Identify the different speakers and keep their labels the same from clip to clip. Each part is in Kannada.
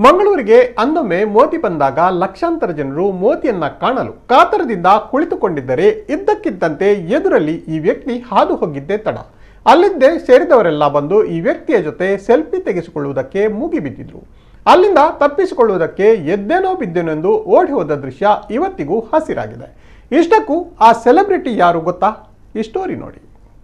Speaker 1: ಮಂಗಳೂರಿಗೆ ಅಂದೊಮ್ಮೆ ಮೋತಿ ಬಂದಾಗ ಲಕ್ಷಾಂತರ ಜನರು ಮೋತಿಯನ್ನ ಕಾಣಲು ಕಾತರದಿಂದ ಕುಳಿತುಕೊಂಡಿದ್ದರೆ ಇದ್ದಕ್ಕಿದ್ದಂತೆ ಎದುರಲ್ಲಿ ಈ ವ್ಯಕ್ತಿ ಹಾದು ಹೋಗಿದ್ದೇ ತಡ ಅಲ್ಲಿದ್ದೇ ಸೇರಿದವರೆಲ್ಲ ಬಂದು ಈ ವ್ಯಕ್ತಿಯ ಜೊತೆ ಸೆಲ್ಫಿ ತೆಗೆಸಿಕೊಳ್ಳುವುದಕ್ಕೆ ಮುಗಿಬಿದ್ದಿದ್ರು ಅಲ್ಲಿಂದ ತಪ್ಪಿಸಿಕೊಳ್ಳುವುದಕ್ಕೆ ಎದ್ದೇನೋ ಬಿದ್ದೇನೋ ಎಂದು ಓಡಿ ಹೋದ ದೃಶ್ಯ ಇವತ್ತಿಗೂ ಹಸಿರಾಗಿದೆ ಇಷ್ಟಕ್ಕೂ ಆ ಸೆಲೆಬ್ರಿಟಿ ಯಾರು ಗೊತ್ತಾ ಈ ಸ್ಟೋರಿ ನೋಡಿ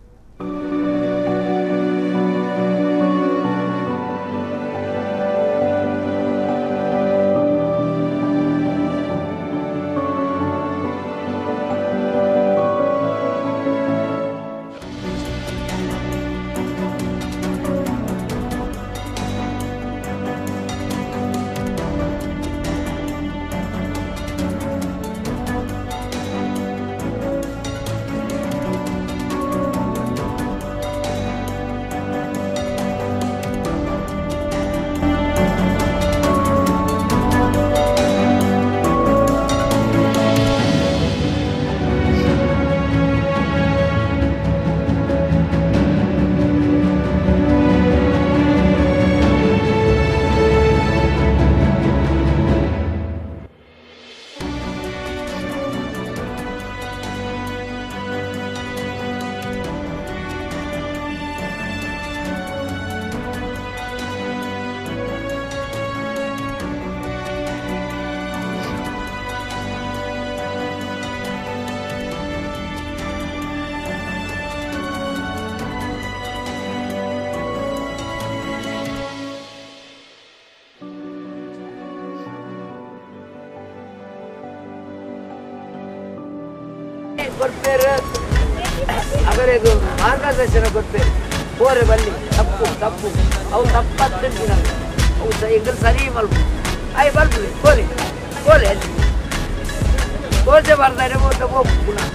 Speaker 2: ಕೊಡ್ತೇವೆ ಅವರಿಗೂ ಮಾರ್ಗದರ್ಶನ ಕೊಡ್ತೇವೆ ಕೋರೆ ಬಲ್ಲಿ ತಪ್ಪು ತಪ್ಪು ಅವು ತಪ್ಪತ್ತುಂಟು ನಮ್ಗೆ ಅವು ಸ- ಈಗ ಸರಿ ಮಲ್ಪು ಆಯ್ ಬಲ್ಪು ಕೋರಿ ಕೋಲೆ ಅಲ್ಲಿ ಕೋಸೆ ಬರ್ತಾರೆ ಹೋದ ಹೋಗು ಪುನಃ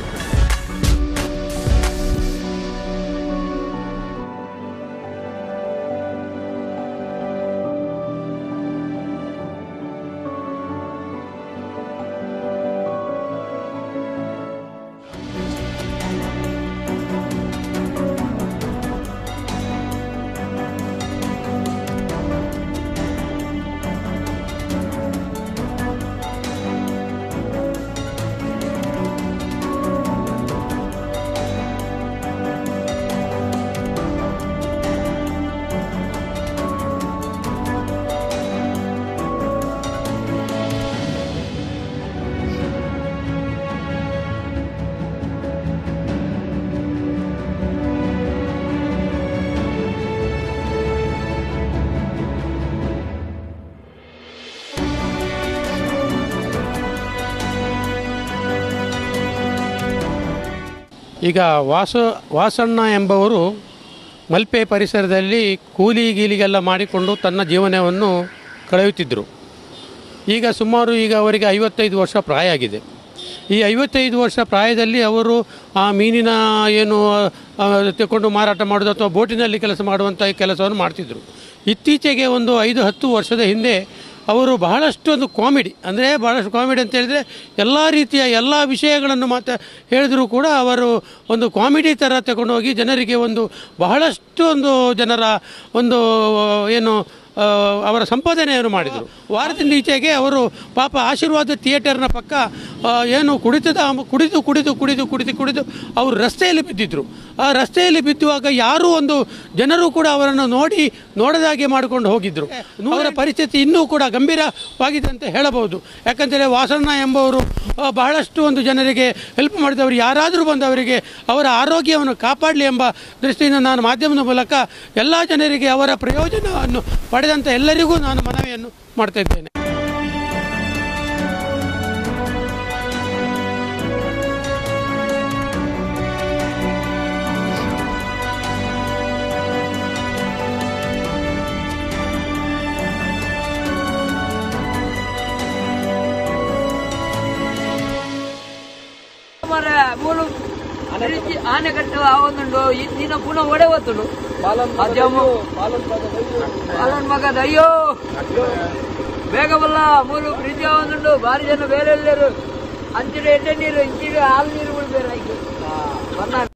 Speaker 3: ಈಗ ವಾಸ ವಾಸಣ್ಣ ಎಂಬವರು ಮಲ್ಪೆ ಪರಿಸರದಲ್ಲಿ ಕೂಲಿ ಗೀಲಿಗೆಲ್ಲ ಮಾಡಿಕೊಂಡು ತನ್ನ ಜೀವನವನ್ನು ಕಳೆಯುತ್ತಿದ್ದರು ಈಗ ಸುಮಾರು ಈಗ ಅವರಿಗೆ ಐವತ್ತೈದು ವರ್ಷ ಪ್ರಾಯ ಆಗಿದೆ ಈ ಐವತ್ತೈದು ವರ್ಷ ಪ್ರಾಯದಲ್ಲಿ ಅವರು ಆ ಮೀನಿನ ಏನು ಆ, ತಗೊಂಡು ಮಾರಾಟ ಮಾಡೋದು ಅಥವಾ ಬೋಟಿನಲ್ಲಿ ಕೆಲಸ ಮಾಡುವಂಥ ಕೆಲಸವನ್ನು ಮಾಡ್ತಿದ್ದರು ಇತ್ತೀಚೆಗೆ ಒಂದು ಐದು ಹತ್ತು ವರ್ಷದ ಹಿಂದೆ ಅವರು ಬಹಳಷ್ಟು ಒಂದು ಕಾಮಿಡಿ ಅಂದರೆ ಬಹಳಷ್ಟು ಕಾಮಿಡಿ ಅಂತ ಹೇಳಿದರೆ ಎಲ್ಲ ರೀತಿಯ ಎಲ್ಲ ವಿಷಯಗಳನ್ನು ಮಾತ್ರ ಹೇಳಿದರೂ ಕೂಡ ಅವರು ಒಂದು ಕಾಮಿಡಿ ಥರ ತಗೊಂಡೋಗಿ ಜನರಿಗೆ ಒಂದು ಬಹಳಷ್ಟು ಒಂದು ಜನರ ಒಂದು ಏನು ಆ, ಅವರ ಸಂಪಾದನೆಯನ್ನು ಮಾಡಿದರು ವಾರದಿಂದ ಈಚೆಗೆ ಅವರು ಪಾಪ ಆಶೀರ್ವಾದ ಥಿಯೇಟರ್ನ ಪಕ್ಕ ಆ, ಏನು ಕುಡಿತದ ಕುಡಿದು ಕುಡಿದು ಕುಡಿದು ಕುಡಿದು ಕುಡಿದು ಅವರು ರಸ್ತೆಯಲ್ಲಿ ಬಿದ್ದಿದ್ದರು ಆ ರಸ್ತೆಯಲ್ಲಿ ಬಿದ್ದುವಾಗ ಯಾರೂ ಒಂದು ಜನರು ಕೂಡ ಅವರನ್ನು ನೋಡಿ ನೋಡದಾಗೆ ಮಾಡಿಕೊಂಡು ಹೋಗಿದ್ದರು ಅವರ ಪರಿಸ್ಥಿತಿ ಇನ್ನೂ ಕೂಡ ಗಂಭೀರವಾಗಿದೆ ಅಂತ ಹೇಳಬಹುದು ಯಾಕಂತೇಳಿ ವಾಸಣ್ಣ ಎಂಬವರು ಆ, ಬಹಳಷ್ಟು ಒಂದು ಜನರಿಗೆ ಹೆಲ್ಪ್ ಮಾಡಿದವರು ಯಾರಾದರೂ ಬಂದು ಅವರಿಗೆ ಅವರ ಆರೋಗ್ಯವನ್ನು ಕಾಪಾಡಲಿ ಎಂಬ ದೃಷ್ಟಿಯಿಂದ ನಾನು ಮಾಧ್ಯಮದ ಮೂಲಕ ಎಲ್ಲ ಜನರಿಗೆ ಅವರ ಪ್ರಯೋಜನವನ್ನು ಪಡೆದಂಥ ಎಲ್ಲರಿಗೂ ನಾನು ಮನವಿಯನ್ನು ಮಾಡ್ತಾ ಇದ್ದೇನೆ
Speaker 2: ಮರ ಮೂಲು ಬ್ರಿಡ್ಜ್ ಆನೆಕಟ್ಟು ಆವೊಂದುಂಡು ನಿನ್ನ ಪುನಃ ಒಡೆ ಒತ್ತುಂಡು ಅಜ್ಜಮ್ಮ ಪಾಲನ್ ಮಗದ ಅಯ್ಯೋ ಬೇಗ ಬಲ್ಲ ಮೂಲು ಬ್ರಿಡ್ಜ್ ಆವೊಂದುಂಡು ಭಾರಿ ಜನ ಬೇರೆ ಎಲ್ಲರು ಅಂಚಿನ ಎಣ್ಣೆ ನೀರು ಇಂಚಿನ ಹಾಲು ನೀರು ಬಿಡ್ಬೇರೆ ಆಯ್ತು ಬನ್ನ